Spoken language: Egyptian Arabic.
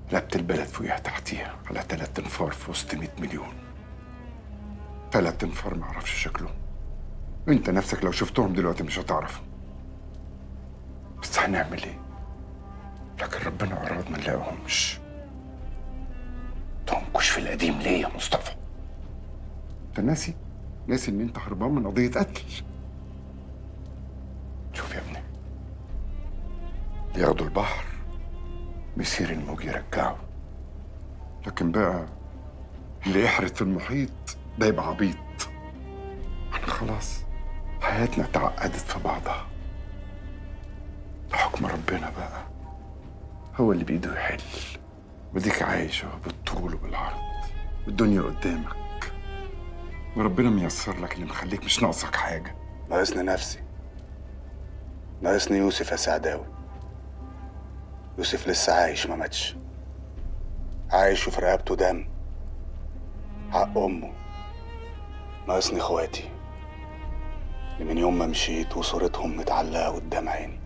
لبت البلد فوقيها تحتيها على تلات انفار في وسط 100 مليون تلات انفار ما اعرفش شكلهم انت نفسك لو شفتهم دلوقتي مش هتعرف بس هنعمل ايه لكن ربنا اراد ما نلاقيهمش تنكش في القديم ليه يا مصطفى انت ناسي ناسي ان انت هربان من قضيه قتل شوف يا ابني اللي ياخدوا البحر بيصير الموج يرجعه لكن بقى اللي يحرت في المحيط ده يبقى عبيط احنا خلاص حياتنا تعقدت في بعضها ده حكم ربنا بقى هو اللي بإيده يحل وديك عايشة بالطول وبالعرض والدنيا قدامك وربنا ميسر لك اللي مخليك مش ناقصك حاجة ناقصني نفسي ناقصني يوسف يا سعداوي يوسف لسه عايش ما ماتش عايش وفي رقبته دم حق امه ناقصني اخواتي اللي من يوم ما مشيت وصورتهم متعلقه قدام عيني